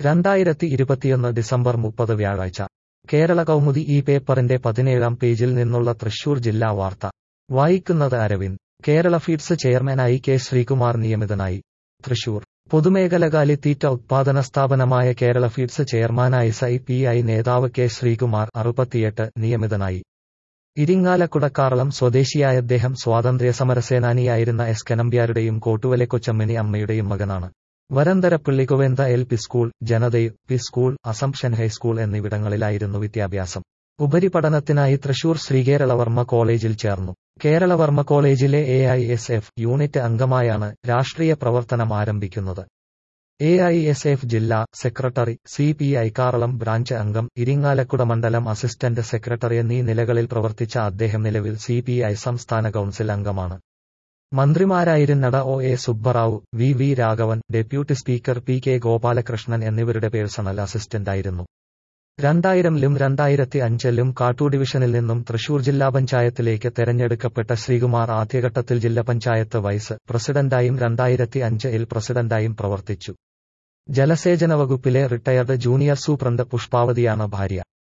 രണ്ടായിരത്തി ഇരുപത്തിയൊന്ന് ഡിസംബർ മുപ്പത് വ്യാഴാഴ്ച കേരള കൗമുദി ഈ പേപ്പറിന്റെ പതിനേഴാം പേജിൽ നിന്നുള്ള തൃശൂർ ജില്ലാ വാർത്ത വായിക്കുന്നത് അരവിന്ദ് കേരള ഫീഡ്സ് ചെയർമാനായി കെ ശ്രീകുമാർ നിയമിതനായി തൃശൂർ പൊതുമേഖലകാലി തീറ്റ ഉത്പാദന സ്ഥാപനമായ കേരള ഫീഡ്സ് ചെയർമാനായി സൈ പി ഐ നേതാവ് കെ ശ്രീകുമാർ അറുപത്തിയെട്ട് നിയമിതനായി ഇരിങ്ങാലക്കുടക്കാറളം സ്വദേശിയായ അദ്ദേഹം സ്വാതന്ത്ര്യ സമരസേനാനിയായിരുന്ന എസ് കനമ്പ്യാരുടെയും കോട്ടുവലെ കൊച്ചമ്മനി അമ്മയുടെയും മകനാണ് Varantharappilly കുവേന്ത L P school ജനതയു P school assumption high school എന്നിവിടങ്ങളിലായിരുന്നു വിദ്യാഭ്യാസം ഉപരിപഠനത്തിനായി തൃശൂർ ശ്രീകേരളവർമ്മ കോളേജിൽ ചേർന്നു കേരളവർമ്മ കോളേജിലെ A I S F unit അംഗമായാണ് രാഷ്ട്രീയ പ്രവർത്തനം ആരംഭിക്കുന്നത് എ ഐ എസ് എഫ് ജില്ലാ secretary C P I Karalam branch അംഗം ഇരിങ്ങാലക്കുട മണ്ഡലം അസിസ്റ്റന്റ് സെക്രട്ടറി എന്നീ നിലകളിൽ പ്രവർത്തിച്ച അദ്ദേഹം നിലവിൽ സി പി ഐ സംസ്ഥാന കൌൺസിൽ അംഗമാണ് മന്ത്രിമാരായിരുന്നട ഒ എ Subbarao V V Raghavan deputy speaker P K Gopalakrishnan എന്നിവരുടെ പേഴ്സണൽ അസിസ്റ്റന്റായിരുന്നു രണ്ടായിരംലും രണ്ടായിരത്തി അഞ്ചിലും കാട്ടൂർ ഡിവിഷനിൽ നിന്നും തൃശൂർ ജില്ലാ പഞ്ചായത്തിലേക്ക് തെരഞ്ഞെടുക്കപ്പെട്ട ശ്രീകുമാർ ആദ്യഘട്ടത്തിൽ ജില്ലാ പഞ്ചായത്ത് വൈസ് പ്രസിഡന്റായും രണ്ടായിരത്തി അഞ്ചിൽ പ്രസിഡന്റായും പ്രവർത്തിച്ചു ജലസേചന വകുപ്പിലെ റിട്ടയർഡ് ജൂനിയർ സൂപ്രണ്ട് പുഷ്പാവതിയാണ് ഭാര്യ